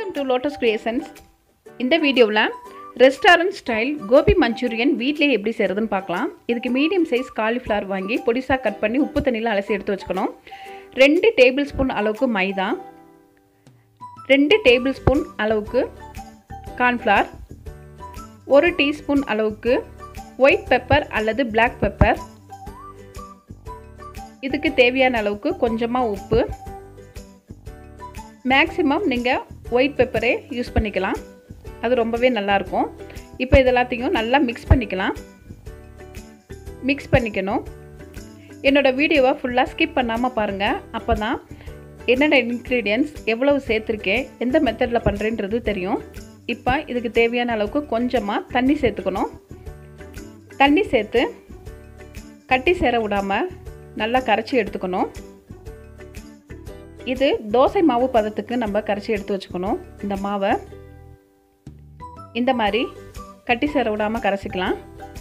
welcome to lotus creations இந்த வீடியோவில் restaurant style Gopi Manchurian வீட்டிலே எப்படி செய்கிறதுன்னு பார்க்கலாம் இதுக்கு மீடியம் சைஸ் காலிஃப்ளவர் வாங்கி பொடிசாக கட் பண்ணி உப்பு தண்ணியில் அலசி எடுத்து வச்சுக்கணும் ரெண்டு டேபிள் ஸ்பூன் அளவுக்கு மைதா ரெண்டு டேபிள் ஸ்பூன் அளவுக்கு கார்ன்ஃப்ளவர் ஒரு டீஸ்பூன் அளவுக்கு ஒயிட் பெப்பர் அல்லது பிளாக் பெப்பர் இதுக்கு தேவையான அளவுக்கு கொஞ்சமாக உப்பு மேக்ஸிமம் நீங்கள் ஒயிட் பெப்பரே யூஸ் பண்ணிக்கலாம் அது ரொம்பவே நல்லாயிருக்கும் இப்போ இது எல்லாத்தையும் நல்லா மிக்ஸ் பண்ணிக்கலாம் மிக்ஸ் பண்ணிக்கணும் என்னோடய வீடியோவை ஃபுல்லாக ஸ்கிப் பண்ணாமல் பாருங்கள் அப்போ தான் என்னென்ன இன்க்ரீடியன்ஸ் எவ்வளவு சேர்த்துருக்கேன் எந்த மெத்தடில் பண்ணுறேன்றது தெரியும் இப்போ இதுக்கு தேவையான அளவுக்கு கொஞ்சமாக தண்ணி சேர்த்துக்கணும் தண்ணி சேர்த்து கட்டி சேர விடாமல் நல்லா கரைச்சி எடுத்துக்கணும் இது தோசை மாவு பதத்துக்கு நம்ம கரைச்சி எடுத்து வச்சுக்கணும் இந்த மாவை இந்த மாதிரி கட்டி சேர விடாமல் கரைச்சிக்கலாம்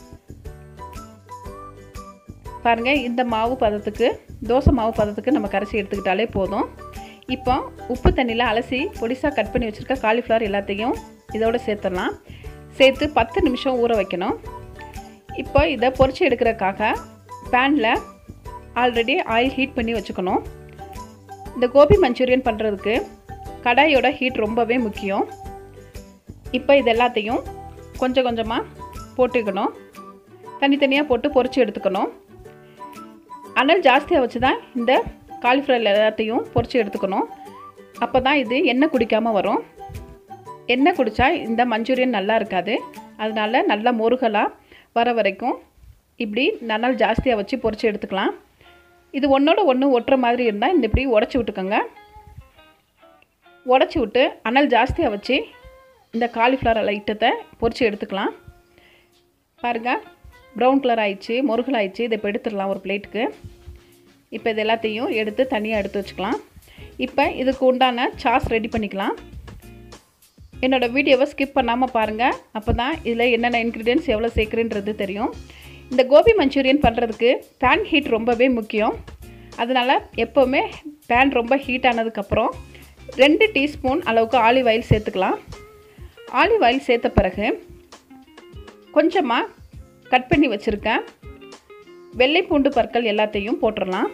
பாருங்கள் இந்த மாவு பதத்துக்கு தோசை மாவு பதத்துக்கு நம்ம கரைச்சி எடுத்துக்கிட்டாலே போதும் இப்போ உப்பு தண்ணியில் அலசி பொடிசாக கட் பண்ணி வச்சுருக்க காலிஃப்ளவர் எல்லாத்தையும் இதோடு சேர்த்துடலாம் சேர்த்து பத்து நிமிஷம் ஊற வைக்கணும் இப்போ இதை பொரிச்சு எடுக்கிறதுக்காக பேனில் ஆல்ரெடி ஆயில் ஹீட் பண்ணி வச்சுக்கணும் இந்த கோபி மஞ்சூரியன் பண்ணுறதுக்கு கடாயோட ஹீட் ரொம்பவே முக்கியம் இப்போ இது எல்லாத்தையும் கொஞ்சம் கொஞ்சமாக போட்டுக்கணும் தனித்தனியாக போட்டு பொரிச்சு எடுத்துக்கணும் அனல் ஜாஸ்தியாக வச்சு தான் இந்த காலிஃப்ளவர் எல்லாத்தையும் பொரிச்சு எடுத்துக்கணும் அப்போ தான் இது எண்ணெய் குடிக்காமல் வரும் எண்ணெய் குடித்தா இந்த மஞ்சூரியன் நல்லா இருக்காது அதனால நல்லா முருகலாக வர வரைக்கும் இப்படி நனல் ஜாஸ்தியாக வச்சு பொரிச்சு எடுத்துக்கலாம் இது ஒன்றோட ஒன்று ஒட்டுற மாதிரி இருந்தால் இந்த இப்படி உடச்சி விட்டுக்கோங்க உடச்சி விட்டு அனல் ஜாஸ்தியாக வச்சு இந்த காலிஃப்ளவர் ஐட்டத்தை பொரித்து எடுத்துக்கலாம் பாருங்கள் ப்ரௌன் கலர் ஆயிடுச்சு முருகல் ஆயிடுச்சு இதை இப்போ எடுத்துடலாம் ஒரு பிளேட்டுக்கு இப்போ இது எல்லாத்தையும் எடுத்து தனியாக எடுத்து வச்சுக்கலாம் இப்போ இதுக்கு உண்டான சாஸ் ரெடி பண்ணிக்கலாம் என்னோடய வீடியோவை ஸ்கிப் பண்ணாமல் பாருங்கள் அப்போ தான் இதில் என்னென்ன இன்க்ரீடியன்ஸ் எவ்வளோ சேர்க்குறேன்றது தெரியும் இந்த கோபி மஞ்சூரியன் பண்ணுறதுக்கு பேன் ஹீட் ரொம்பவே முக்கியம் அதனால் எப்போவுமே பேன் ரொம்ப ஹீட் ஆனதுக்கப்புறம் ரெண்டு டீஸ்பூன் அளவுக்கு ஆலிவ் ஆயில் சேர்த்துக்கலாம் ஆலிவ் ஆயில் சேர்த்த பிறகு கொஞ்சமாக கட் பண்ணி வச்சுருக்கேன் வெள்ளை பூண்டு பற்கள் எல்லாத்தையும் போட்டுடலாம்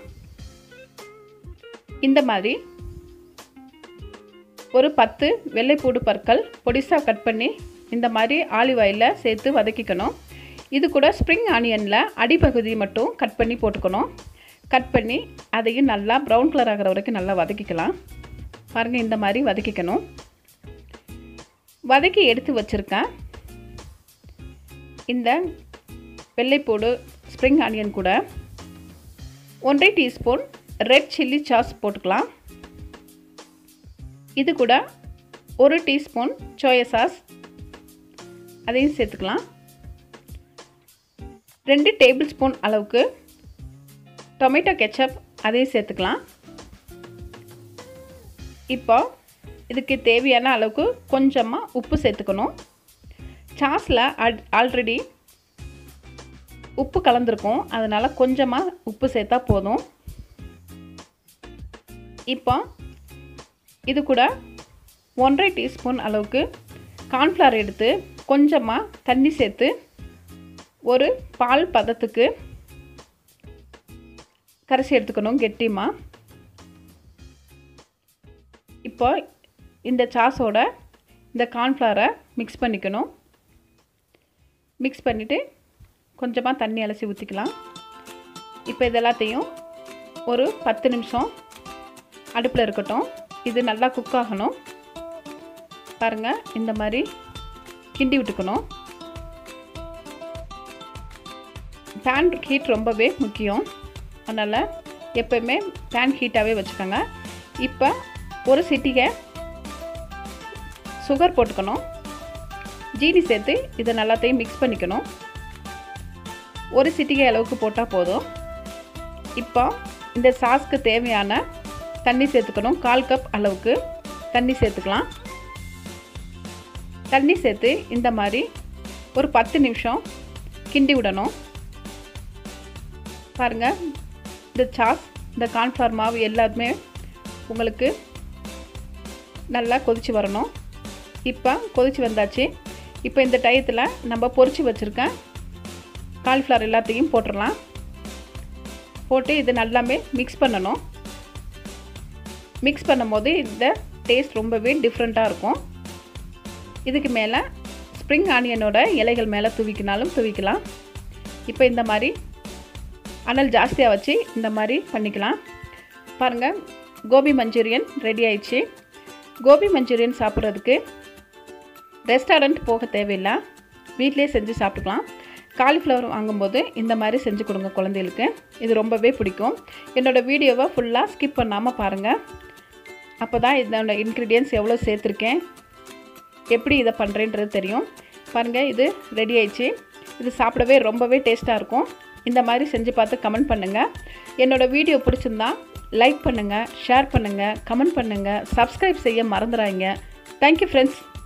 இந்த மாதிரி ஒரு பத்து வெள்ளைப்பூடு பற்கள் பொடிசாக கட் பண்ணி இந்த மாதிரி ஆலிவ் ஆயிலில் சேர்த்து வதக்கிக்கணும் இது கூட ஸ்ப்ரிங் ஆனியனில் அடிப்பகுதி மட்டும் கட் பண்ணி போட்டுக்கணும் கட் பண்ணி அதையும் நல்லா ப்ரௌன் கலர் ஆகிற வரைக்கும் நல்லா வதக்கிக்கலாம் பாருங்கள் இந்த மாதிரி வதக்கிக்கணும் வதக்கி எடுத்து வச்சுருக்கேன் இந்த வெள்ளைப்பூடு ஸ்ப்ரிங் ஆனியன் கூட ஒன்றரை டீஸ்பூன் ரெட் சில்லி சாஸ் போட்டுக்கலாம் இது கூட ஒரு டீஸ்பூன் சோயா சாஸ் அதையும் சேர்த்துக்கலாம் ரெண்டு டேபிள் ஸ்பூன் அளவுக்கு டொமேட்டோ கெச்சப் அதையும் சேர்த்துக்கலாம் இப்போ இதுக்கு தேவையான அளவுக்கு கொஞ்சமாக உப்பு சேர்த்துக்கணும் சாஸில் ஆல்ரெடி உப்பு கலந்துருக்கும் அதனால் கொஞ்சமாக உப்பு சேர்த்தா போதும் இப்போ இது கூட ஒன்றரை டீஸ்பூன் அளவுக்கு கார்ன்ஃப்ளவர் எடுத்து கொஞ்சமாக தண்ணி சேர்த்து ஒரு பால் பதத்துக்கு கரைச்சி எடுத்துக்கணும் கெட்டிமாக இப்போ இந்த சாஸோட இந்த கார்ன்ஃப்ளவரை மிக்ஸ் பண்ணிக்கணும் மிக்ஸ் பண்ணிவிட்டு கொஞ்சமாக தண்ணி அலசி ஊற்றிக்கலாம் இப்போ இது எல்லாத்தையும் ஒரு பத்து நிமிஷம் அடுப்பில் இருக்கட்டும் இது நல்லா குக் ஆகணும் பாருங்கள் இந்த மாதிரி கிண்டி விட்டுக்கணும் பேன் ஹீட் ரொம்பவே முக்கியம் அதனால் எப்போயுமே பேன் ஹீட்டாகவே வச்சுக்கோங்க இப்போ ஒரு சிட்டிகை சுகர் போட்டுக்கணும் ஜீனி சேர்த்து இதை நல்லாத்தையும் மிக்ஸ் பண்ணிக்கணும் ஒரு சிட்டிகை அளவுக்கு போட்டால் போதும் இப்போ இந்த சாஸ்க்கு தேவையான தண்ணி சேர்த்துக்கணும் கால் கப் அளவுக்கு தண்ணி சேர்த்துக்கலாம் தண்ணி சேர்த்து இந்த மாதிரி ஒரு பத்து நிமிஷம் கிண்டி விடணும் பாருங்கள் இந்த சாஸ் இந்த கார்ன்ஃப்ளவர் மாவு எல்லாத்துமே உங்களுக்கு நல்லா கொதித்து வரணும் இப்போ கொதிச்சு வந்தாச்சு இப்போ இந்த டயத்தில் நம்ம பொரிச்சு வச்சுருக்க காலிஃப்ளவர் எல்லாத்தையும் போட்டுடலாம் போட்டு இது நல்லாமே மிக்ஸ் பண்ணணும் மிக்ஸ் பண்ணும்போது இந்த டேஸ்ட் ரொம்பவே டிஃப்ரெண்ட்டாக இருக்கும் இதுக்கு மேலே ஸ்ப்ரிங் ஆனியனோட இலைகள் மேலே தூவிக்கினாலும் தூவிக்கலாம் இப்போ இந்த மாதிரி அனல் ஜாஸ்தியாக வச்சு இந்த மாதிரி பண்ணிக்கலாம் பாருங்கள் கோபி மஞ்சூரியன் ரெடி ஆயிடுச்சு கோபி மஞ்சூரியன் சாப்பிட்றதுக்கு ரெஸ்டாரண்ட் போக தேவையில்லை வீட்டிலே செஞ்சு சாப்பிட்டுக்கலாம் காலிஃப்ளவர் வாங்கும்போது இந்த மாதிரி செஞ்சு கொடுங்க குழந்தைகளுக்கு இது ரொம்பவே பிடிக்கும் என்னோடய வீடியோவை ஃபுல்லாக ஸ்கிப் பண்ணாமல் பாருங்கள் அப்போ தான் இதோட இன்க்ரீடியன்ஸ் எவ்வளோ சேர்த்துருக்கேன் எப்படி இதை பண்ணுறேன்றது தெரியும் பாருங்கள் இது ரெடி ஆயிடுச்சு இது சாப்பிடவே ரொம்பவே டேஸ்ட்டாக இருக்கும் இந்த மாதிரி செஞ்சு பார்த்து கமெண்ட் பண்ணுங்கள் என்னோடய வீடியோ பிடிச்சிருந்தா லைக் பண்ணுங்கள் ஷேர் பண்ணுங்கள் கமெண்ட் பண்ணுங்கள் சப்ஸ்கிரைப் செய்ய மறந்துடாங்க தேங்க்யூ ஃப்ரெண்ட்ஸ்